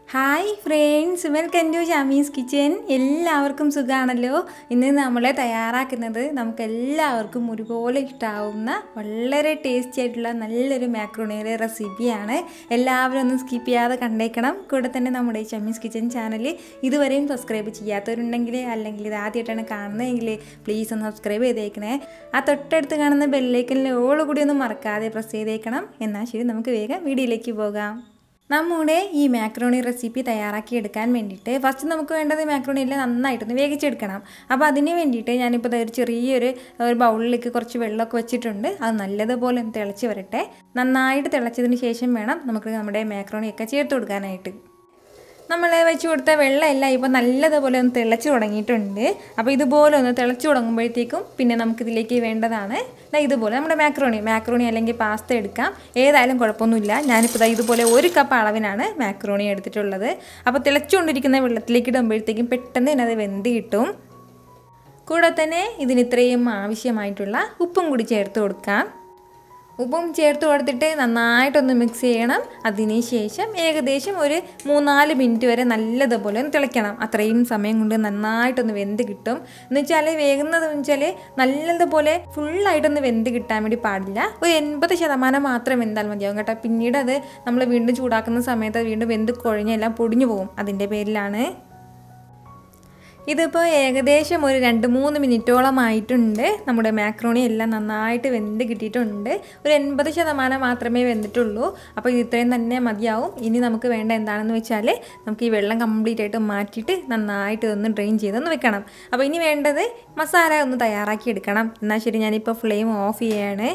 hi friends welcome to Shamees kitchen എല്ലാവർക്കും സുഖമാണല്ലോ ഇന്ന് നമ്മൾ തയ്യാറാക്കുന്നത് നമുക്ക് എല്ലാവർക്കും ഒരുപോലെ ഇഷ്ടമാവുന്ന വളരെ ടേസ്റ്റി ആയിട്ടുള്ള നല്ലൊരു മാക്രോണിയുടെ റെസിപ്പിയാണ് എല്ലാവരും ഒന്ന് സ്കിപ്പ് ചെയ്യാതെ കണ്ടേക്കണം കൂടെ തന്നെ നമ്മുടെ ഈ ഷമീസ് കിച്ചൻ ചാനൽ ഇതുവരെയും സബ്സ്ക്രൈബ് ചെയ്യാത്തവരുണ്ടെങ്കിൽ അല്ലെങ്കിൽ ഇത് ആദ്യമായിട്ടാണ് കാണുന്നതെങ്കിൽ പ്ലീസ് ഒന്ന് സബ്സ്ക്രൈബ് ചെയ്തേക്കണേ ആ തൊട്ടടുത്ത് കാണുന്ന ബെല്ലൈക്കനിൽ ഓള് കൂടി ഒന്ന് മറക്കാതെ പ്രസ് ചെയ്തേക്കണം എന്നാൽ ശരി നമുക്ക് വേഗം വീഡിയോയിലേക്ക് പോകാം നമ്മുടെ ഈ മാക്രോണി റെസിപ്പി തയ്യാറാക്കി എടുക്കാൻ വേണ്ടിയിട്ട് ഫസ്റ്റ് നമുക്ക് വേണ്ടത് മാക്രോണി എല്ലാം നന്നായിട്ടൊന്ന് വേവിച്ചെടുക്കണം അപ്പോൾ അതിന് വേണ്ടിയിട്ട് ഞാനിപ്പോൾ ദേ ഒരു ചെറിയൊരു ഒരു ബൗളിലേക്ക് കുറച്ച് വെള്ളമൊക്കെ വെച്ചിട്ടുണ്ട് അത് നല്ലതുപോലെ ഒന്ന് തിളച്ച് വരട്ടെ നന്നായിട്ട് തിളച്ചതിന് ശേഷം വേണം നമുക്ക് നമ്മുടെ മാക്രോണിയൊക്കെ ചേർത്ത് കൊടുക്കാനായിട്ട് നമ്മൾ വെച്ച് കൊടുത്ത വെള്ളമെല്ലാം ഇപ്പോൾ നല്ലതുപോലെ ഒന്ന് തിളച്ച് തുടങ്ങിയിട്ടുണ്ട് അപ്പോൾ ഇതുപോലെ ഒന്ന് തിളച്ച് തുടങ്ങുമ്പോഴത്തേക്കും പിന്നെ നമുക്കിതിലേക്ക് വേണ്ടതാണ് ദാ ഇതുപോലെ നമ്മുടെ മാക്രോണി മാക്രോണി അല്ലെങ്കിൽ പാസ്ത എടുക്കാം ഏതായാലും കുഴപ്പമൊന്നുമില്ല ഞാനിപ്പോൾ ദാ ഇതുപോലെ ഒരു കപ്പ് അളവിനാണ് മാക്രോണി എടുത്തിട്ടുള്ളത് അപ്പോൾ തിളച്ചുകൊണ്ടിരിക്കുന്ന വെള്ളത്തിലേക്ക് ഇടുമ്പോഴത്തേക്കും പെട്ടെന്ന് തന്നെ അത് വെന്ത് കിട്ടും കൂടെ തന്നെ ഇതിന് ഇത്രയും ആവശ്യമായിട്ടുള്ള ഉപ്പും കൂടി ചേർത്ത് കൊടുക്കാം ഉപ്പും ചേർത്ത് കൊടുത്തിട്ട് നന്നായിട്ടൊന്ന് മിക്സ് ചെയ്യണം അതിന് ശേഷം ഏകദേശം ഒരു മൂന്നാല് മിനിറ്റ് വരെ നല്ലതുപോലെ ഒന്ന് തിളയ്ക്കണം അത്രയും സമയം കൊണ്ട് നന്നായിട്ടൊന്ന് വെന്ത് കിട്ടും എന്ന് വെച്ചാൽ വേകുന്നത് വെച്ചാൽ നല്ലതുപോലെ ഫുള്ളായിട്ടൊന്ന് വെന്ത് കിട്ടാൻ വേണ്ടി പാടില്ല ഒരു എൺപത് ശതമാനം മാത്രം വെന്താൽ മതിയാവും കേട്ടോ പിന്നീട് അത് നമ്മൾ വീണ്ടും ചൂടാക്കുന്ന സമയത്ത് അത് വീണ്ടും വെന്ത് കുഴഞ്ഞെല്ലാം പൊടിഞ്ഞു പോകും അതിൻ്റെ പേരിലാണ് ഇതിപ്പോൾ ഏകദേശം ഒരു രണ്ട് മൂന്ന് മിനിറ്റോളം ആയിട്ടുണ്ട് നമ്മുടെ മാക്രോണി എല്ലാം നന്നായിട്ട് വെന്ത് കിട്ടിയിട്ടുണ്ട് ഒരു എൺപത് ശതമാനം മാത്രമേ വെന്തിട്ടുള്ളൂ അപ്പോൾ ഇത് ഇത്രയും തന്നെ മതിയാവും ഇനി നമുക്ക് വേണ്ട എന്താണെന്ന് വെച്ചാൽ നമുക്ക് ഈ വെള്ളം കംപ്ലീറ്റ് ആയിട്ട് മാറ്റിയിട്ട് നന്നായിട്ട് ഒന്ന് ഡ്രെയിൻ ചെയ്തൊന്ന് വെക്കണം അപ്പോൾ ഇനി വേണ്ടത് മസാല ഒന്ന് തയ്യാറാക്കി എടുക്കണം എന്നാൽ ശരി ഞാനിപ്പോൾ ഫ്ലെയിം ഓഫ് ചെയ്യാണ്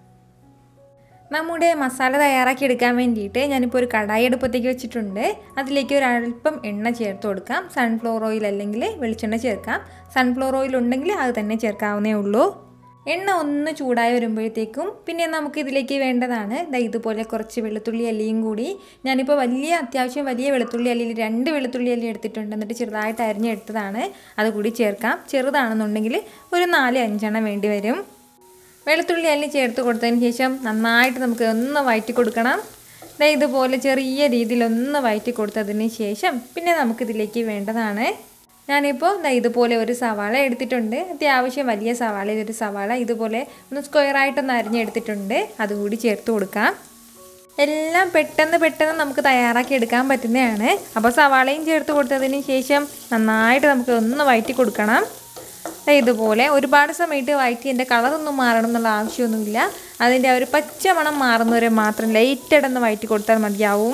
നമ്മുടെ മസാല തയ്യാറാക്കി എടുക്കാൻ വേണ്ടിയിട്ട് ഞാനിപ്പോൾ ഒരു കടായി അടുപ്പത്തേക്ക് വെച്ചിട്ടുണ്ട് അതിലേക്ക് ഒരു അല്പം എണ്ണ ചേർത്ത് കൊടുക്കാം സൺഫ്ലവർ ഓയിൽ അല്ലെങ്കിൽ വെളിച്ചെണ്ണ ചേർക്കാം സൺഫ്ലവർ ഓയിൽ ഉണ്ടെങ്കിൽ അത് തന്നെ ചേർക്കാവുന്നേ ഉള്ളൂ എണ്ണ ഒന്ന് ചൂടായി വരുമ്പോഴത്തേക്കും പിന്നെ നമുക്ക് ഇതിലേക്ക് വേണ്ടതാണ് ദാ ഇതുപോലെ കുറച്ച് വെളുത്തുള്ളി അല്ലിയും കൂടി ഞാനിപ്പോൾ വലിയ അത്യാവശ്യം വലിയ വെളുത്തുള്ളി അല്ലിയിൽ രണ്ട് വെളുത്തുള്ളി അല്ലി എടുത്തിട്ടുണ്ട് എന്നിട്ട് ചെറുതായിട്ട് അരിഞ്ഞെടുത്തതാണ് അത് കൂടി ചേർക്കാം ചെറുതാണെന്നുണ്ടെങ്കിൽ ഒരു നാല് അഞ്ചെണ്ണം വേണ്ടി വരും വെളുത്തുള്ളി അല്ലി ചേർത്ത് കൊടുത്തതിന് ശേഷം നന്നായിട്ട് നമുക്ക് ഒന്ന് വയറ്റി കൊടുക്കണം ദേ ഇതുപോലെ ചെറിയ രീതിയിൽ ഒന്ന് വയറ്റി കൊടുത്തതിന് ശേഷം പിന്നെ നമുക്കിതിലേക്ക് വേണ്ടതാണ് ഞാനിപ്പോൾ ദാ ഇതുപോലെ ഒരു സവാള എടുത്തിട്ടുണ്ട് അത്യാവശ്യം വലിയ സവാള ഒരു സവാള ഇതുപോലെ ഒന്ന് സ്ക്വയറായിട്ടൊന്ന് അരിഞ്ഞെടുത്തിട്ടുണ്ട് അതുകൂടി ചേർത്ത് കൊടുക്കാം എല്ലാം പെട്ടെന്ന് പെട്ടെന്ന് നമുക്ക് തയ്യാറാക്കി എടുക്കാൻ പറ്റുന്നതാണ് അപ്പോൾ സവാളയും ചേർത്ത് കൊടുത്തതിന് ശേഷം നന്നായിട്ട് നമുക്ക് ഒന്ന് വയറ്റി കൊടുക്കണം ഇതുപോലെ ഒരുപാട് സമയത്ത് വയറ്റി എൻ്റെ കളറൊന്നും മാറണം എന്നുള്ള ആവശ്യമൊന്നുമില്ല അതിൻ്റെ ആ ഒരു പച്ച മണം മാറുന്നവരെ മാത്രം ലൈറ്റടന്ന് വയറ്റി കൊടുത്താൽ മതിയാവും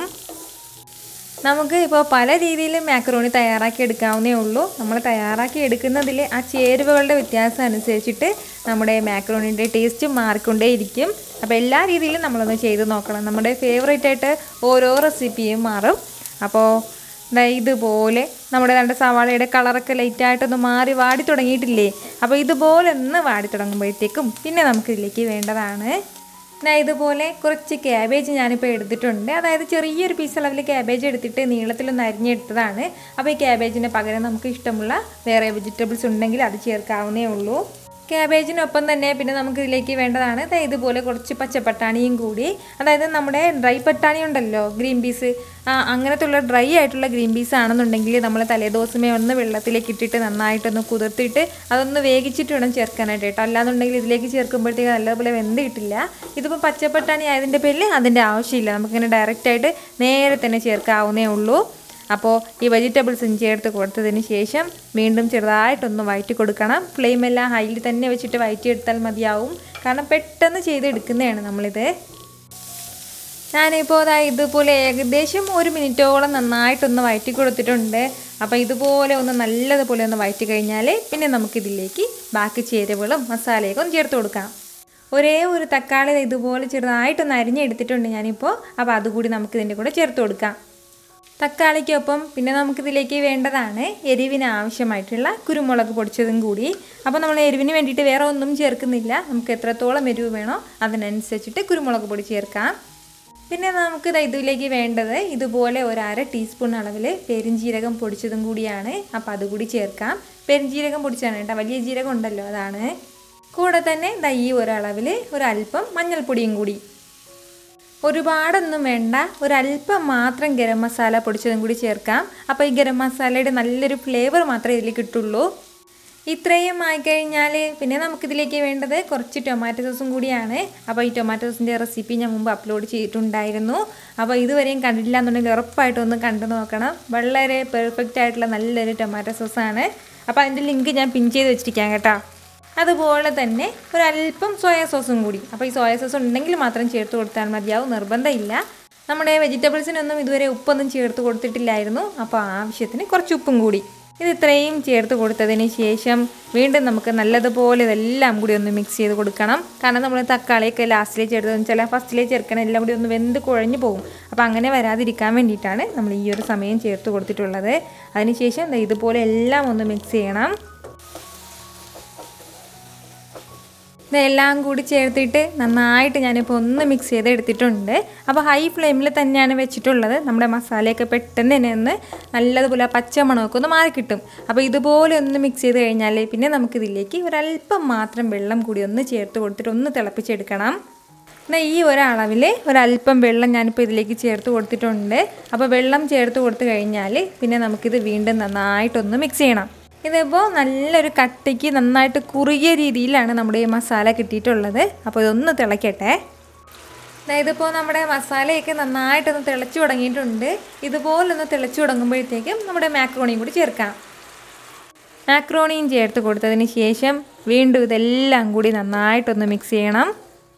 നമുക്ക് ഇപ്പോൾ പല രീതിയിലും മാക്രോണി തയ്യാറാക്കി എടുക്കാവുന്നേ ഉള്ളൂ നമ്മൾ തയ്യാറാക്കി എടുക്കുന്നതിൽ ആ ചേരുവകളുടെ വ്യത്യാസം അനുസരിച്ചിട്ട് നമ്മുടെ മാക്രോണിൻ്റെ ടേസ്റ്റ് മാറിക്കൊണ്ടേയിരിക്കും അപ്പോൾ എല്ലാ രീതിയിലും നമ്മളൊന്ന് ചെയ്ത് നോക്കണം നമ്മുടെ ഫേവറേറ്റ് ആയിട്ട് ഓരോ റെസിപ്പിയും മാറും അപ്പോൾ ദാ ഇതുപോലെ നമ്മുടെ രണ്ട് സവാളയുടെ കളറൊക്കെ ലൈറ്റായിട്ടൊന്ന് മാറി വാടി തുടങ്ങിയിട്ടില്ലേ അപ്പോൾ ഇതുപോലെ ഒന്ന് വാടി തുടങ്ങുമ്പോഴത്തേക്കും പിന്നെ നമുക്കിതിലേക്ക് വേണ്ടതാണ് ഞാൻ ഇതുപോലെ കുറച്ച് ക്യാബേജ് ഞാനിപ്പോൾ എടുത്തിട്ടുണ്ട് അതായത് ചെറിയൊരു പീസ് അളവിൽ ക്യാബേജ് എടുത്തിട്ട് നീളത്തിലൊന്ന് അരിഞ്ഞെടുത്തതാണ് അപ്പോൾ ഈ ക്യാബേജിന് പകരം നമുക്ക് ഇഷ്ടമുള്ള വേറെ വെജിറ്റബിൾസ് ഉണ്ടെങ്കിൽ അത് ചേർക്കാവുന്നേ ഉള്ളൂ ക്യാബേജിനൊപ്പം തന്നെ പിന്നെ നമുക്ക് ഇതിലേക്ക് വേണ്ടതാണ് ഇതുപോലെ കുറച്ച് പച്ചപ്പട്ടാണിയും കൂടി അതായത് നമ്മുടെ ഡ്രൈ പട്ടാണി ഉണ്ടല്ലോ ഗ്രീൻ പീസ് അങ്ങനത്തുള്ള ഡ്രൈ ആയിട്ടുള്ള ഗ്രീൻ പീസ് ആണെന്നുണ്ടെങ്കിൽ നമ്മൾ തലേദിവസമേ ഒന്ന് വെള്ളത്തിലേക്ക് ഇട്ടിട്ട് നന്നായിട്ടൊന്ന് കുതിർത്തിട്ട് അതൊന്ന് വേവിച്ചിട്ട് വേണം ചേർക്കാനായിട്ട് കേട്ടോ അല്ലാന്നുണ്ടെങ്കിൽ ഇതിലേക്ക് ചേർക്കുമ്പോഴത്തേക്ക് നല്ലതുപോലെ വെന്ത് കിട്ടില്ല ഇതിപ്പോൾ പച്ചപ്പട്ടാണി ആയതിൻ്റെ പേരിൽ അതിൻ്റെ ആവശ്യമില്ല നമുക്കിങ്ങനെ ഡയറക്റ്റായിട്ട് നേരെ തന്നെ ചേർക്കാവുന്നേ ഉള്ളൂ അപ്പോൾ ഈ വെജിറ്റബിൾസും ചേർത്ത് കൊടുത്തതിന് ശേഷം വീണ്ടും ചെറുതായിട്ടൊന്ന് വയറ്റി കൊടുക്കണം ഫ്ലെയിമെല്ലാം ഹൈയിൽ തന്നെ വെച്ചിട്ട് വയറ്റിയെടുത്താൽ മതിയാവും കാരണം പെട്ടെന്ന് ചെയ്തെടുക്കുന്നതാണ് നമ്മളിത് ഞാനിപ്പോൾ അതാ ഇതുപോലെ ഏകദേശം ഒരു മിനിറ്റോളം നന്നായിട്ടൊന്ന് വയറ്റി കൊടുത്തിട്ടുണ്ട് അപ്പോൾ ഇതുപോലെ ഒന്ന് നല്ലതുപോലെ ഒന്ന് വയറ്റി കഴിഞ്ഞാൽ പിന്നെ നമുക്കിതിലേക്ക് ബാക്കി ചേരുവകളും മസാലയൊക്കെ ഒന്ന് ചേർത്ത് കൊടുക്കാം ഒരേ ഒരു തക്കാളി ഇതുപോലെ ചെറുതായിട്ടൊന്ന് അരിഞ്ഞെടുത്തിട്ടുണ്ട് ഞാനിപ്പോൾ അപ്പോൾ അതുകൂടി നമുക്കിതിൻ്റെ കൂടെ ചേർത്ത് കൊടുക്കാം തക്കാളിക്കൊപ്പം പിന്നെ നമുക്കിതിലേക്ക് വേണ്ടതാണ് എരിവിന് ആവശ്യമായിട്ടുള്ള കുരുമുളക് പൊടിച്ചതും കൂടി അപ്പോൾ നമ്മൾ എരിവിന് വേണ്ടിയിട്ട് വേറെ ഒന്നും ചേർക്കുന്നില്ല നമുക്ക് എത്രത്തോളം എരിവ് വേണോ അതിനനുസരിച്ചിട്ട് കുരുമുളക് പൊടി ചേർക്കാം പിന്നെ നമുക്ക് ഇതിലേക്ക് വേണ്ടത് ഇതുപോലെ ഒരു അര ടീസ്പൂൺ അളവിൽ പെരിഞ്ജീരകം പൊടിച്ചതും കൂടിയാണ് അപ്പോൾ അതുകൂടി ചേർക്കാം പെരിഞ്ജീരകം പൊടിച്ചാണ് കേട്ടോ വലിയ ജീരകം ഉണ്ടല്ലോ അതാണ് കൂടെ തന്നെ ദൈ ഒരളവിൽ ഒരല്പം മഞ്ഞൾപ്പൊടിയും കൂടി ഒരുപാടൊന്നും വേണ്ട ഒരല്പം മാത്രം ഗരം മസാല പൊടിച്ചതും കൂടി ചേർക്കാം അപ്പോൾ ഈ ഗരം മസാലയുടെ നല്ലൊരു ഫ്ലേവർ മാത്രമേ ഇതിൽ കിട്ടുള്ളൂ ഇത്രയും ആയിക്കഴിഞ്ഞാൽ പിന്നെ നമുക്കിതിലേക്ക് വേണ്ടത് കുറച്ച് ടൊമാറ്റോ സോസും കൂടിയാണ് അപ്പോൾ ഈ ടൊമാറ്റോ സോസിൻ്റെ റെസിപ്പി ഞാൻ മുമ്പ് അപ്ലോഡ് ചെയ്തിട്ടുണ്ടായിരുന്നു അപ്പോൾ ഇതുവരെയും കണ്ടിട്ടില്ല എന്നുണ്ടെങ്കിൽ ഉറപ്പായിട്ടും ഒന്ന് കണ്ടു നോക്കണം വളരെ പെർഫെക്റ്റ് ആയിട്ടുള്ള നല്ലൊരു ടൊമാറ്റോ സോസാണ് അപ്പോൾ അതിൻ്റെ ലിങ്ക് ഞാൻ പിൻ ചെയ്ത് വെച്ചിരിക്കാം കേട്ടോ അതുപോലെ തന്നെ ഒരല്പം സോയാ സോസും കൂടി അപ്പോൾ ഈ സോയാ സോസ് ഉണ്ടെങ്കിൽ മാത്രം ചേർത്ത് കൊടുത്താൽ മതിയാവും നിർബന്ധമില്ല നമ്മുടെ വെജിറ്റബിൾസിനൊന്നും ഇതുവരെ ഉപ്പൊന്നും ചേർത്ത് കൊടുത്തിട്ടില്ലായിരുന്നു അപ്പോൾ ആവശ്യത്തിന് കുറച്ച് ഉപ്പും കൂടി ഇത് ഇത്രയും ചേർത്ത് കൊടുത്തതിന് ശേഷം വീണ്ടും നമുക്ക് നല്ലതുപോലെ ഇതെല്ലാം കൂടി ഒന്ന് മിക്സ് ചെയ്ത് കൊടുക്കണം കാരണം നമ്മൾ തക്കാളിയൊക്കെ ലാസ്റ്റിലേ ചേർത്ത് ചില ഫസ്റ്റിലേ ചേർക്കണം എല്ലാം കൂടി ഒന്ന് വെന്ത് കുഴഞ്ഞു പോകും അപ്പോൾ അങ്ങനെ വരാതിരിക്കാൻ വേണ്ടിയിട്ടാണ് നമ്മൾ ഈ ഒരു സമയം ചേർത്ത് കൊടുത്തിട്ടുള്ളത് അതിനുശേഷം ദേ ഇതുപോലെ എല്ലാം ഒന്ന് മിക്സ് ചെയ്യണം ഇതെല്ലാം കൂടി ചേർത്തിട്ട് നന്നായിട്ട് ഞാനിപ്പോൾ ഒന്ന് മിക്സ് ചെയ്ത് എടുത്തിട്ടുണ്ട് അപ്പോൾ ഹൈ ഫ്ലെയിമിൽ തന്നെയാണ് വെച്ചിട്ടുള്ളത് നമ്മുടെ മസാലയൊക്കെ പെട്ടെന്ന് തന്നെ ഒന്ന് നല്ലതുപോലെ ആ പച്ചമണമൊക്കെ ഒന്ന് മാറി കിട്ടും അപ്പോൾ ഇതുപോലെ ഒന്ന് മിക്സ് ചെയ്ത് കഴിഞ്ഞാൽ പിന്നെ നമുക്കിതിലേക്ക് ഒരല്പം മാത്രം വെള്ളം കൂടി ഒന്ന് ചേർത്ത് കൊടുത്തിട്ട് ഒന്ന് തിളപ്പിച്ചെടുക്കണം എന്നാൽ ഈ ഒരളവിൽ ഒരല്പം വെള്ളം ഞാനിപ്പോൾ ഇതിലേക്ക് ചേർത്ത് കൊടുത്തിട്ടുണ്ട് അപ്പോൾ വെള്ളം ചേർത്ത് കൊടുത്തു കഴിഞ്ഞാൽ പിന്നെ നമുക്കിത് വീണ്ടും നന്നായിട്ടൊന്ന് മിക്സ് ചെയ്യണം ഇതിപ്പോൾ നല്ലൊരു കട്ടിക്ക് നന്നായിട്ട് കുറുകിയ രീതിയിലാണ് നമ്മുടെ ഈ മസാല കിട്ടിയിട്ടുള്ളത് അപ്പോൾ ഇതൊന്ന് തിളയ്ക്കട്ടെ അതായത് ഇപ്പോൾ നമ്മുടെ മസാലയൊക്കെ നന്നായിട്ടൊന്ന് തിളച്ചു തുടങ്ങിയിട്ടുണ്ട് ഇതുപോലൊന്ന് തിളച്ചു തുടങ്ങുമ്പോഴത്തേക്കും നമ്മുടെ മാക്രോണിയും കൂടി ചേർക്കാം മാക്രോണിയും ചേർത്ത് കൊടുത്തതിന് ശേഷം വീണ്ടും ഇതെല്ലാം കൂടി നന്നായിട്ടൊന്ന് മിക്സ് ചെയ്യണം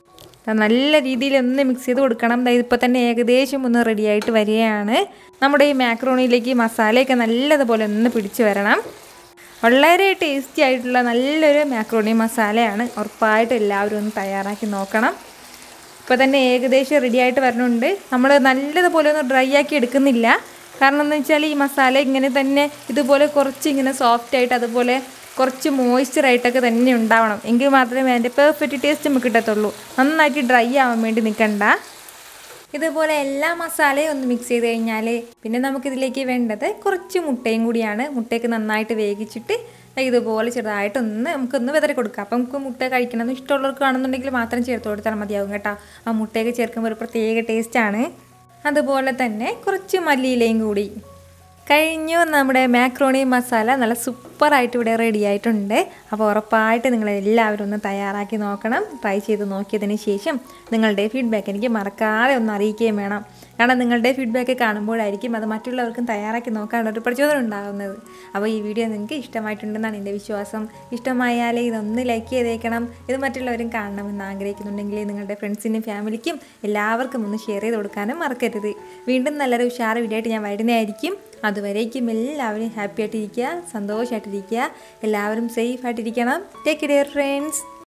നല്ല രീതിയിൽ ഒന്ന് മിക്സ് ചെയ്ത് കൊടുക്കണം ഇപ്പോൾ തന്നെ ഏകദേശം ഒന്ന് റെഡി ആയിട്ട് വരികയാണ് നമ്മുടെ ഈ മാക്രോണിയിലേക്ക് മസാലയൊക്കെ നല്ലതുപോലെ ഒന്ന് പിടിച്ചു വരണം വളരെ ടേസ്റ്റി ആയിട്ടുള്ള നല്ലൊരു മാക്രോണി മസാലയാണ് ഉറപ്പായിട്ട് എല്ലാവരും ഒന്ന് തയ്യാറാക്കി നോക്കണം ഇപ്പോൾ തന്നെ ഏകദേശം റെഡി ആയിട്ട് വരുന്നുണ്ട് നമ്മൾ നല്ലതുപോലെ ഒന്ന് ഡ്രൈ ആക്കി എടുക്കുന്നില്ല കാരണം എന്ന് വെച്ചാൽ ഈ മസാല ഇങ്ങനെ തന്നെ ഇതുപോലെ കുറച്ച് ഇങ്ങനെ സോഫ്റ്റ് ആയിട്ട് അതുപോലെ കുറച്ച് മോയ്സ്ചറായിട്ടൊക്കെ തന്നെ ഉണ്ടാവണം എങ്കിൽ മാത്രമേ അതിൻ്റെ പെർഫെക്റ്റ് ടേസ്റ്റ് നമുക്ക് കിട്ടത്തുള്ളൂ നന്നായിട്ട് ഡ്രൈ ആവാൻ വേണ്ടി നിൽക്കണ്ട ഇതുപോലെ എല്ലാ മസാലയും ഒന്ന് മിക്സ് ചെയ്ത് കഴിഞ്ഞാൽ പിന്നെ നമുക്കിതിലേക്ക് വേണ്ടത് കുറച്ച് മുട്ടയും കൂടിയാണ് മുട്ടയൊക്കെ നന്നായിട്ട് വേവിച്ചിട്ട് ഇതുപോലെ ചെറുതായിട്ടൊന്ന് നമുക്കൊന്ന് വിതറി കൊടുക്കാം അപ്പം നമുക്ക് മുട്ട കഴിക്കണം ഇഷ്ടമുള്ളവർക്ക് ആണെന്നുണ്ടെങ്കിൽ മാത്രം ചേർത്ത് കൊടുത്താൽ മതിയാവും കേട്ടോ ആ മുട്ടയൊക്കെ ചേർക്കുമ്പോൾ ഒരു പ്രത്യേക ടേസ്റ്റാണ് അതുപോലെ തന്നെ കുറച്ച് മല്ലിയിലയും കൂടി കഴിഞ്ഞു നമ്മുടെ മാക്രോണി മസാല നല്ല സൂപ്പറായിട്ട് ഇവിടെ റെഡി ആയിട്ടുണ്ട് അപ്പോൾ ഉറപ്പായിട്ട് നിങ്ങൾ എല്ലാവരും ഒന്ന് തയ്യാറാക്കി നോക്കണം ട്രൈ ചെയ്ത് നോക്കിയതിന് ശേഷം നിങ്ങളുടെ ഫീഡ്ബാക്ക് എനിക്ക് മറക്കാതെ ഒന്ന് അറിയിക്കുകയും വേണം കാരണം നിങ്ങളുടെ ഫീഡ്ബാക്ക് കാണുമ്പോഴായിരിക്കും അത് മറ്റുള്ളവർക്കും തയ്യാറാക്കി നോക്കാനുള്ള ഒരു പ്രചോദനം ഉണ്ടാകുന്നത് അപ്പോൾ ഈ വീഡിയോ നിങ്ങൾക്ക് ഇഷ്ടമായിട്ടുണ്ടെന്നാണ് എൻ്റെ വിശ്വാസം ഇഷ്ടമായാൽ ഇതൊന്ന് ലൈക്ക് ചെയ്തേക്കണം ഇത് മറ്റുള്ളവരും കാണണമെന്ന് ആഗ്രഹിക്കുന്നുണ്ടെങ്കിൽ നിങ്ങളുടെ ഫ്രണ്ട്സിനും ഫാമിലിക്കും എല്ലാവർക്കും ഒന്ന് ഷെയർ ചെയ്ത് കൊടുക്കാനും മറക്കരുത് വീണ്ടും നല്ലൊരു ഉഷാർ വീഡിയോ ആയിട്ട് ഞാൻ വരുന്നതായിരിക്കും അതുവരേക്കും എല്ലാവരും ഹാപ്പി ആയിട്ടിരിക്കുക സന്തോഷമായിട്ടിരിക്കുക എല്ലാവരും സേഫ് ആയിട്ടിരിക്കണം ടേക്ക് കെയർ ഫ്രണ്ട്സ്